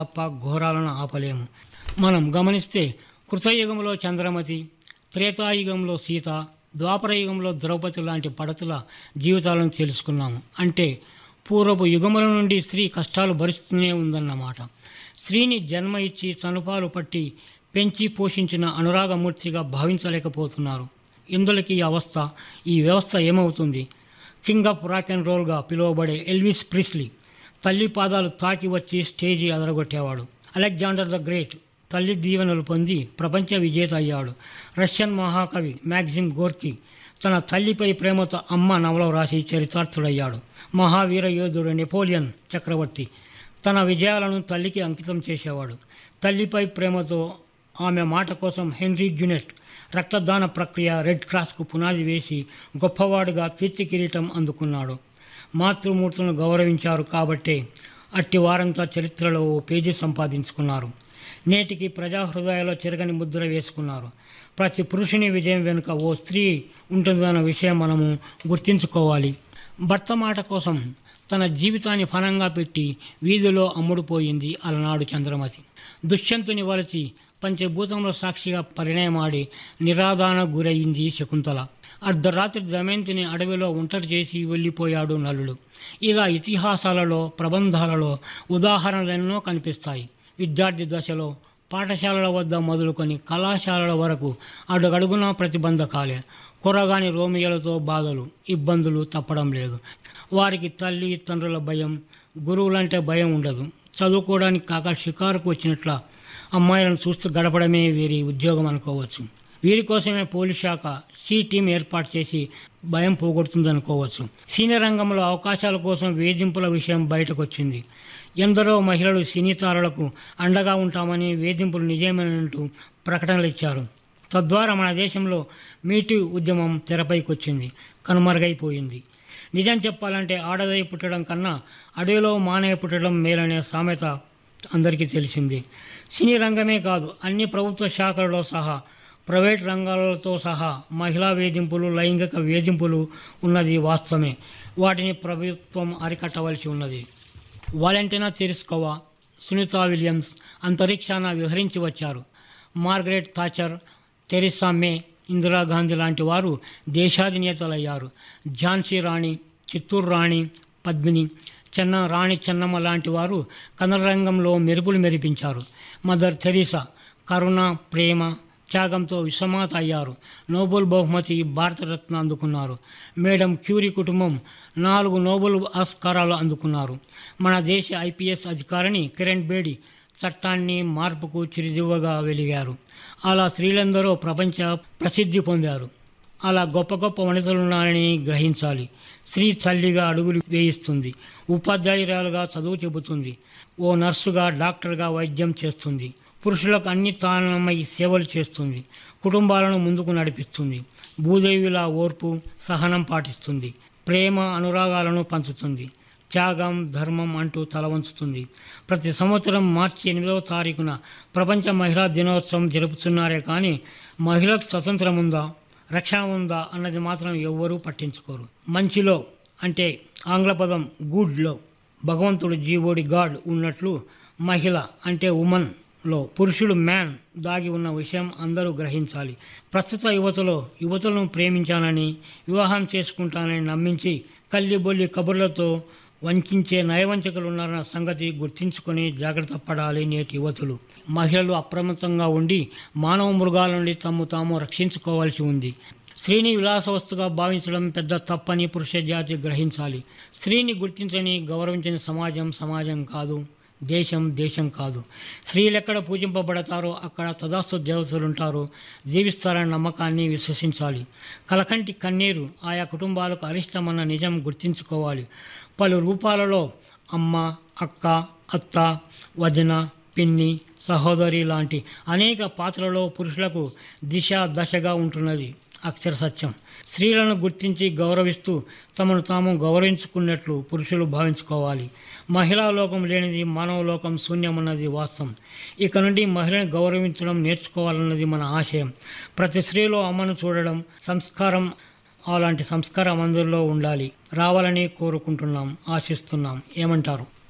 తప్ప ఘోరాలను ఆపలేము మనం గమనిస్తే కృతయుగంలో చంద్రమతి త్రేతాయుగంలో సీత ద్వాపరయుగంలో ద్రౌపది లాంటి పడతుల జీవితాలను తెలుసుకున్నాము అంటే పూర్వపు యుగముల నుండి స్త్రీ కష్టాలు భరిస్తూనే ఉందన్నమాట స్త్రీని జన్మ ఇచ్చి తనుపాలు పట్టి పెంచి పోషించిన అనురాగమూర్తిగా భావించలేకపోతున్నారు ఇందులకి ఈ అవస్థ ఈ వ్యవస్థ ఏమవుతుంది కింగ్ ఆఫ్ రాక్ అండ్ రోల్గా పిలువబడే ఎల్విస్ ప్రిస్లీ తల్లి పాదాలు తాకి వచ్చి స్టేజి అదరగొట్టేవాడు అలెగ్జాండర్ ద గ్రేట్ తల్లి దీవెనలు పొంది ప్రపంచ విజేత అయ్యాడు రష్యన్ మహాకవి మ్యాగ్జిమ్ గోర్కీ తన తల్లిపై ప్రేమతో అమ్మ నవల రాసి చరితార్థుడయ్యాడు మహావీర యోధుడు నెపోలియన్ చక్రవర్తి తన విజయాలను తల్లికి అంకితం చేసేవాడు తల్లిపై ప్రేమతో ఆమె మాట కోసం హెన్రీ జునెట్ రక్తదాన ప్రక్రియ రెడ్ క్రాస్కు పునాది వేసి గొప్పవాడుగా కీర్తి కిరీటం అందుకున్నాడు మాతృమూర్తులను గౌరవించారు కాబట్టే అట్టి వారంతా చరిత్రలో ఓ పేజీ సంపాదించుకున్నారు నేటికి ప్రజా హృదయాల్లో చెరగని ముద్ర వేసుకున్నారు ప్రతి పురుషుని విజయం వెనుక ఓ స్త్రీ ఉంటుందన్న విషయం మనము గుర్తించుకోవాలి భర్త మాట కోసం తన జీవితాన్ని ఫలంగా పెట్టి వీధిలో అమ్ముడుపోయింది అలనాడు చంద్రమతి దుష్యంతుని వలసి పంచభూతముల సాక్షిగా పరిణయమాడి నిరాధాన గురయింది శకుంతల అర్ధరాత్రి దమయంతిని అడవిలో ఒంటరి చేసి వెళ్ళిపోయాడు నలుడు ఇలా ఇతిహాసాలలో ప్రబంధాలలో ఉదాహరణలెన్నో కనిపిస్తాయి విద్యార్థి దశలో పాఠశాలల వద్ద మొదలుకొని కళాశాలల వరకు అడుగడుగునా ప్రతిబంధకాలే కొరగాని రోమియోలతో బాధలు ఇబ్బందులు తప్పడం లేదు వారికి తల్లి తండ్రుల భయం గురువులంటే భయం ఉండదు చదువుకోవడానికి కాక షికారుకు వచ్చినట్ల అమ్మాయిలను చూస్తూ గడపడమే వీరి ఉద్యోగం అనుకోవచ్చు వీరి కోసమే పోలీస్ శాఖ సి టీం ఏర్పాటు చేసి భయం పోగొడుతుందనుకోవచ్చు సినీ రంగంలో అవకాశాల కోసం వేధింపుల విషయం బయటకు వచ్చింది ఎందరో మహిళలు సినీ తారలకు అండగా ఉంటామని వేధింపులు నిజమేనంటూ ప్రకటనలు ఇచ్చారు తద్వారా మన దేశంలో మీటు ఉద్యమం తెరపైకి వచ్చింది కనుమరుగైపోయింది నిజం చెప్పాలంటే ఆడదై పుట్టడం కన్నా అడవిలో మానవ పుట్టడం మేలనే సామెత అందరికీ తెలిసింది సినీ రంగమే కాదు అన్ని ప్రభుత్వ శాఖలలో సహా ప్రైవేట్ రంగాలతో సహా మహిళా వేధింపులు లైంగిక వేధింపులు ఉన్నది వాస్తవమే వాటిని ప్రభుత్వం అరికట్టవలసి ఉన్నది వాలెంటీనా తెరుసుకోవా సునీతా విలియమ్స్ అంతరిక్షాన విహరించి వచ్చారు మార్గరెట్ థాచర్ తెరిసా మే ఇందిరాగాంధీ లాంటి వారు దేశాధినేతలయ్యారు ఝాన్సీ రాణి చిత్తూరు రాణి పద్మిని చెన్న రాణి చెన్నమ్మ లాంటి వారు కన్నడ రంగంలో మెరుపులు మెరిపించారు మదర్ తెరీసా కరుణ ప్రేమ త్యాగంతో విశ్వమాత అయ్యారు నోబెల్ బహుమతి భారతరత్న అందుకున్నారు మేడం క్యూరీ కుటుంబం నాలుగు నోబెల్ ఆస్కారాలు అందుకున్నారు మన దేశ ఐపీఎస్ అధికారిని కిరణ్ బేడి చట్టాన్ని మార్పుకు చిరుదివ్వగా వెలిగారు అలా స్త్రీలందరూ ప్రపంచ ప్రసిద్ధి పొందారు అలా గొప్ప గొప్ప వనితలున్నారని గ్రహించాలి స్త్రీ తల్లిగా అడుగులు వేయిస్తుంది ఉపాధ్యాయురాలుగా చదువు చెబుతుంది ఓ నర్సుగా డాక్టర్గా వైద్యం చేస్తుంది పురుషులకు అన్ని తానమై సేవలు చేస్తుంది కుటుంబాలను ముందుకు నడిపిస్తుంది భూదేవిలా ఓర్పు సహనం పాటిస్తుంది ప్రేమ అనురాగాలను పంచుతుంది త్యాగం ధర్మం అంటూ తల వంచుతుంది ప్రతి సంవత్సరం మార్చి ఎనిమిదవ తారీఖున ప్రపంచ మహిళా దినోత్సవం జరుపుతున్నారే కానీ మహిళకు స్వతంత్రం ఉందా రక్షణ ఉందా అన్నది మాత్రం ఎవ్వరూ పట్టించుకోరు మంచిలో అంటే ఆంగ్ల పదం గుడ్లో భగవంతుడు జీవోడి గాడ్ ఉన్నట్లు మహిళ అంటే ఉమన్లో పురుషుడు మ్యాన్ దాగి ఉన్న విషయం అందరూ గ్రహించాలి ప్రస్తుత యువతలో యువతలను ప్రేమించానని వివాహం చేసుకుంటానని నమ్మించి కల్లిబొల్లి కబుర్లతో వంచే నయవంచకులు ఉన్నారన్న సంగతి గుర్తించుకొని జాగ్రత్త పడాలి నేటి యువతులు మహిళలు అప్రమత్తంగా ఉండి మానవ మృగాల నుండి తమ్ము తాము రక్షించుకోవాల్సి ఉంది స్త్రీని విలాసవస్తుగా భావించడం పెద్ద తప్పని పురుష జాతి గ్రహించాలి స్త్రీని గుర్తించని గౌరవించని సమాజం సమాజం కాదు దేశం దేశం కాదు స్త్రీలు ఎక్కడ పూజింపబడతారో అక్కడ తదాస్తు దేవతలు ఉంటారు జీవిస్తారన్న నమ్మకాన్ని విశ్వసించాలి కలకంటి కన్నీరు ఆయా కుటుంబాలకు అరిష్టమన్న నిజం గుర్తించుకోవాలి పలు రూపాలలో అమ్మ అక్క అత్త వదిన పిన్ని సహోదరి లాంటి అనేక పాత్రలలో పురుషులకు దిశ దశగా ఉంటున్నది అక్షర సత్యం స్త్రీలను గుర్తించి గౌరవిస్తూ తమను తాము గౌరవించుకున్నట్లు పురుషులు భావించుకోవాలి మహిళా లోకం లేనిది మానవ లోకం శూన్యమన్నది వాస్తవం ఇక నుండి మహిళను గౌరవించడం నేర్చుకోవాలన్నది మన ఆశయం ప్రతి స్త్రీలో అమ్మను చూడడం సంస్కారం అలాంటి సంస్కారం అందరిలో ఉండాలి రావాలని కోరుకుంటున్నాం ఆశిస్తున్నాం ఏమంటారు